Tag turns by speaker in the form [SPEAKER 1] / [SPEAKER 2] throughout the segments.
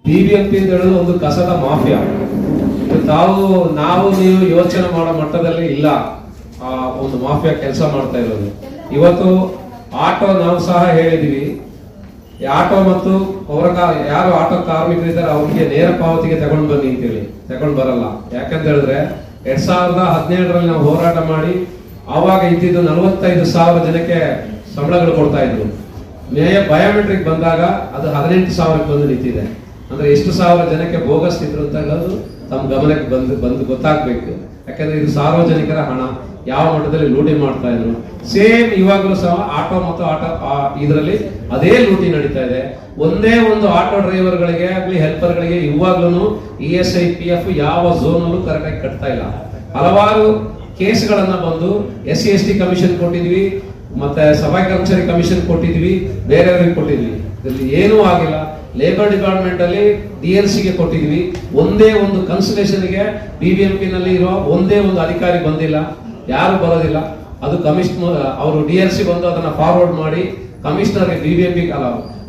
[SPEAKER 1] BBMP ಅಂತ ಹೇಳೋದು ಒಂದು ಕಸದ ಮಾಫಿಯಾ ಇದು ತಾವು ನಾವು ನೀವು ಯೋಚನೆ ಮಾಡೋ ಮಟ್ಟದಲ್ಲಿ ಇಲ್ಲ ಆ ಒಂದು ಮಾಫಿಯಾ ಕೆಲಸ ಮಾಡ್ತಾ ಇರೋದು ಇವತ್ತು ಆಟೋ ನಾವು ಸಹ ಹೇಳಿದೀವಿ ಈ ಆಟೋ ಮತ್ತು ಅವರ ಕಾ- ಯಾರು ಆಟೋ ಕಾರ್ಮಿಕರಿದ್ದಾರೆ ಅವ್ರಿಗೆ ನೇರ ಪಾವತಿಗೆ ತಗೊಂಡ್ ಬನ್ನಿ ಅಂತೇಳಿ ತಗೊಂಡ್ ಬರಲ್ಲ ಯಾಕಂತ ಹೇಳಿದ್ರೆ ಎರಡ್ ಸಾವಿರದ ಹದಿನೇಳರಲ್ಲಿ ನಾವು ಹೋರಾಟ ಮಾಡಿ ಆವಾಗ ಇದ್ದಿದ್ದು ನಲವತ್ತೈದು ಸಾವಿರ ಜನಕ್ಕೆ ಸಂಬಳಗಳು ಕೊಡ್ತಾ ಇದ್ರು ಮೇಯ ಬಯೋಮೆಟ್ರಿಕ್ ಬಂದಾಗ ಅದು ಹದಿನೆಂಟು ಸಾವಿರಕ್ಕೆ ಬಂದು ನಿಂತಿದೆ ಅಂದ್ರೆ ಎಷ್ಟು ಸಾವಿರ ಜನಕ್ಕೆ ಬೋಗಸ್ ಇದ್ರು ಅಂತ ಹೇಳೋದು ತಮ್ಮ ಗಮನಕ್ಕೆ ಬಂದು ಬಂದು ಗೊತ್ತಾಗ್ಬೇಕು ಯಾಕಂದ್ರೆ ಇದು ಸಾರ್ವಜನಿಕರ ಹಣ ಯಾವ ಮಟ್ಟದಲ್ಲಿ ಲೂಟಿ ಮಾಡ್ತಾ ಇದ್ರು ಸೇಮ್ ಇವಾಗಲೂ ಸಹ ಆಟೋ ಮತ್ತು ಆಟೋ ಇದರಲ್ಲಿ ಅದೇ ಲೂಟಿ ನಡೀತಾ ಇದೆ ಒಂದೇ ಒಂದು ಆಟೋ ಡ್ರೈವರ್ಗಳಿಗೆ ಆಗ್ಲಿ ಹೆಲ್ಪರ್ಗಳಿಗೆ ಇವಾಗ್ಲೂ E S I P F ಯಾವ ಝೋನ್ ಅಲ್ಲೂ ಕರೆಕ್ಟ್ ಆಗಿ ಕಟ್ತಾ ಇಲ್ಲ ಹಲವಾರು ಕೇಸ್ಗಳನ್ನ ಬಂದು S C S T commission ಕೊಟ್ಟಿದ್ವಿ ಮತ್ತೆ ಸಫಾಯಿ ಕರ್ಮಚಾರಿ ಕಮಿಷನ್ ಕೊಟ್ಟಿದ್ವಿ ಬೇರೆಯವರಿಗೆ ಕೊಟ್ಟಿದ್ವಿ ಇದರಲ್ಲಿ ಏನೂ ಆಗಿಲ್ಲ ಲೇಬರ್ ಡಿಪಾರ್ಟ್ಮೆಂಟ್ ಅಲ್ಲಿ ಡಿ ಎಲ್ ಗೆ ಕೊಟ್ಟಿದ್ವಿ ಒಂದೇ ಒಂದು ಕನ್ಸಲ್ಟೇಷನ್ ಗೆ ಬಿಬಿಎಂಪಿ ನಲ್ಲಿ ಇರೋ ಒಂದೇ ಒಂದು ಅಧಿಕಾರಿ ಬಂದಿಲ್ಲ ಯಾರು ಬರೋದಿಲ್ಲ ಅದು ಕಮಿಷನರ್ ಅವರು ಡಿ ಎಲ್ ಸಿ ಬಂದು ಅದನ್ನ ಫಾರ್ವರ್ಡ್ ಮಾಡಿ ಕಮಿಷನರ್ ಬಿಬಿಎಂಪಿ ಅಲ್ಲ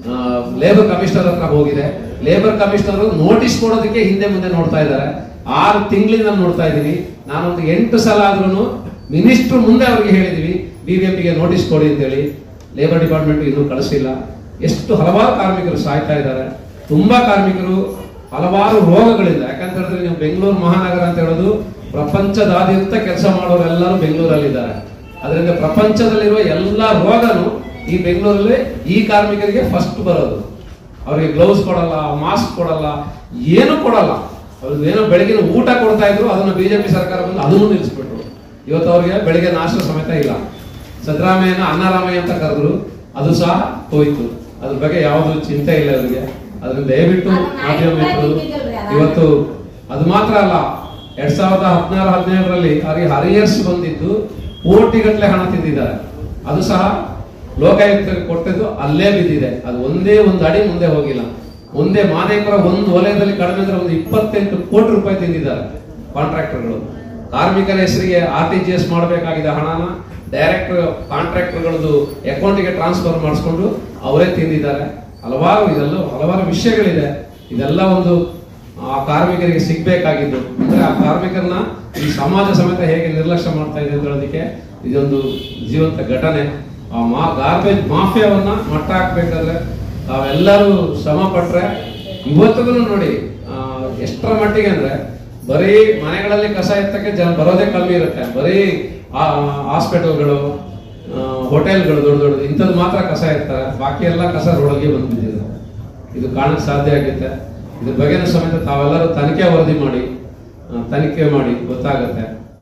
[SPEAKER 1] ಲೇಬರ್ ಕಮಿಷನರ್ ಹತ್ರ ಹೋಗಿದೆ ಲೇಬರ್ ಕಮಿಷನರ್ ನೋಟಿಸ್ ಕೊಡೋದಕ್ಕೆ ಹಿಂದೆ ಮುಂದೆ ನೋಡ್ತಾ ಇದ್ದಾರೆ ಆರು ತಿಂಗಳಿಂದ ನೋಡ್ತಾ ಇದ್ದೀನಿ ನಾನೊಂದು ಎಂಟು ಸಲ ಆದ್ರೂ ಮಿನಿಸ್ಟರ್ ಮುಂದೆ ಅವ್ರಿಗೆ ಹೇಳಿದೀವಿ ಬಿಬಿಎಂಪಿಗೆ ನೋಟಿಸ್ ಕೊಡಿ ಅಂತೇಳಿ ಲೇಬರ್ ಡಿಪಾರ್ಟ್ಮೆಂಟ್ ಇನ್ನೂ ಕಳಿಸಿಲ್ಲ ಎಷ್ಟು ಹಲವಾರು ಕಾರ್ಮಿಕರು ಸಾಯ್ತಾ ಇದ್ದಾರೆ ತುಂಬಾ ಕಾರ್ಮಿಕರು ಹಲವಾರು ರೋಗಗಳಿಂದ ಯಾಕಂತ ಹೇಳಿದ್ರೆ ನೀವು ಬೆಂಗಳೂರು ಮಹಾನಗರ ಅಂತ ಹೇಳೋದು ಪ್ರಪಂಚದಾದ್ಯಂತ ಕೆಲಸ ಮಾಡೋರೆಲ್ಲರೂ ಬೆಂಗಳೂರಲ್ಲಿದ್ದಾರೆ ಅದರಿಂದ ಪ್ರಪಂಚದಲ್ಲಿರುವ ಎಲ್ಲ ರೋಗನು ಈ ಬೆಂಗಳೂರಲ್ಲಿ ಈ ಕಾರ್ಮಿಕರಿಗೆ ಫಸ್ಟ್ ಬರೋದು ಅವರಿಗೆ ಗ್ಲೌಸ್ ಕೊಡಲ್ಲ ಮಾಸ್ಕ್ ಕೊಡಲ್ಲ ಏನು ಕೊಡಲ್ಲ ಅವ್ರಿಗೆ ಏನೋ ಬೆಳಗಿನ ಊಟ ಕೊಡ್ತಾ ಇದ್ರು ಅದನ್ನ ಬಿಜೆಪಿ ಸರ್ಕಾರ ಬಂದು ಅದನ್ನು ನಿಲ್ಲಿಸ್ಬಿಟ್ರು ಇವತ್ತು ಅವ್ರಿಗೆ ಬೆಳಿಗ್ಗೆ ನಾಷ್ಟ ಸಮೇತ ಇಲ್ಲ ಸಿದ್ದರಾಮಯ್ಯನ ಅನ್ನರಾಮಯ್ಯ ಅಂತ ಕರೆದ್ರು ಅದು ಸಹ ಹೋಯ್ತು ಅದ್ರ ಬಗ್ಗೆ ಯಾವುದು ಚಿಂತೆ ಇಲ್ಲ ಅವರಿಗೆ ಅದನ್ನ ದಯವಿಟ್ಟು ಮಾಧ್ಯಮ ಮಿತ್ರರು ಇವತ್ತು ಅದು ಮಾತ್ರ ಅಲ್ಲ ಎರಡ್ ಸಾವಿರದ ಹದಿನಾರು ಹದಿನೇಳರಲ್ಲಿ ಅವರಿಗೆ ಹರಿಯರ್ಸ್ ಬಂದಿದ್ದು ಕೋಟಿಗಟ್ಟಲೆ ಹಣ ತಿಂದಿದ್ದಾರೆ ಅದು ಸಹ ಲೋಕಾಯುಕ್ತರಿಗೆ ಕೊಟ್ಟಿದ್ದು ಅಲ್ಲೇ ಬಿದ್ದಿದೆ ಅದು ಒಂದೇ ಒಂದು ಅಡಿ ಮುಂದೆ ಹೋಗಿಲ್ಲ ಒಂದೇ ಮಾದೇಪುರ ಒಂದು ವಲಯದಲ್ಲಿ ಕಡಿಮೆ ಅಂದ್ರೆ ಒಂದು ಇಪ್ಪತ್ತೆಂಟು ಕೋಟಿ ರೂಪಾಯಿ ತಿಂದಿದ್ದಾರೆ ಕಾಂಟ್ರಾಕ್ಟರ್ಗಳು ಕಾರ್ಮಿಕರ ಹೆಸರಿಗೆ ಆರ್ ಟಿ ಜಿ ಎಸ್ ಮಾಡಬೇಕಾಗಿದ್ದ ಹಣನ ಡೈರೆಕ್ಟ್ ಕಾಂಟ್ರಾಕ್ಟರ್ಗಳದ್ದು ಅಕೌಂಟಿಗೆ ಟ್ರಾನ್ಸ್ಫರ್ ಮಾಡಿಸ್ಕೊಂಡು ಅವರೇ ತಿಂದಿದ್ದಾರೆ ಹಲವಾರು ಇದೆಲ್ಲ ಹಲವಾರು ವಿಷಯಗಳಿದೆ ಇದೆಲ್ಲ ಒಂದು ಆ ಕಾರ್ಮಿಕರಿಗೆ ಸಿಗ್ಬೇಕಾಗಿದ್ದು ಅಂದ್ರೆ ಆ ಕಾರ್ಮಿಕರನ್ನ ಈ ಸಮಾಜ ಸಮೇತ ಹೇಗೆ ನಿರ್ಲಕ್ಷ್ಯ ಮಾಡ್ತಾ ಇದೆ ಅಂತ ಹೇಳೋದಕ್ಕೆ ಇದೊಂದು ಜೀವಂತ ಘಟನೆ ಆ ಮಾ ಗಾರ್ಬೇಜ್ ಮಾಫಿಯಾವನ್ನ ಮಟ್ಟ ಹಾಕ್ಬೇಕಾದ್ರೆ ತಾವೆಲ್ಲರೂ ಶ್ರಮ ಪಟ್ರೆ ಇವತ್ತಿಗೂ ನೋಡಿ ಆ, ಎಷ್ಟರ ಮಟ್ಟಿಗೆ ಅಂದ್ರೆ ಬರೀ ಮನೆಗಳಲ್ಲಿ ಕಸ ಎತ್ತಕ್ಕೆ ಜನ ಬರೋದೇ ಕಮ್ಮಿ ಇರುತ್ತೆ ಬರೀ ಹಾಸ್ಪಿಟಲ್ಗಳು ಹೋಟೆಲ್ಗಳು ದೊಡ್ಡ ದೊಡ್ಡದು ಇಂಥದ್ದು ಮಾತ್ರ ಕಸ ಇರ್ತಾರೆ ಬಾಕಿ ಎಲ್ಲ ಕಸ ರೋಡಲ್ಲಿ ಬಂದು ಬಿದ್ದಿದೆ ಇದು ಕಾಣಕ್ ಸಾಧ್ಯ ಆಗುತ್ತೆ ಇದ್ರ ಬಗ್ಗೆ ಸಮೇತ ತಾವೆಲ್ಲರೂ ತನಿಖೆ ವರದಿ ಮಾಡಿ ಆ, ತನಿಖೆ ಮಾಡಿ ಗೊತ್ತಾಗುತ್ತೆ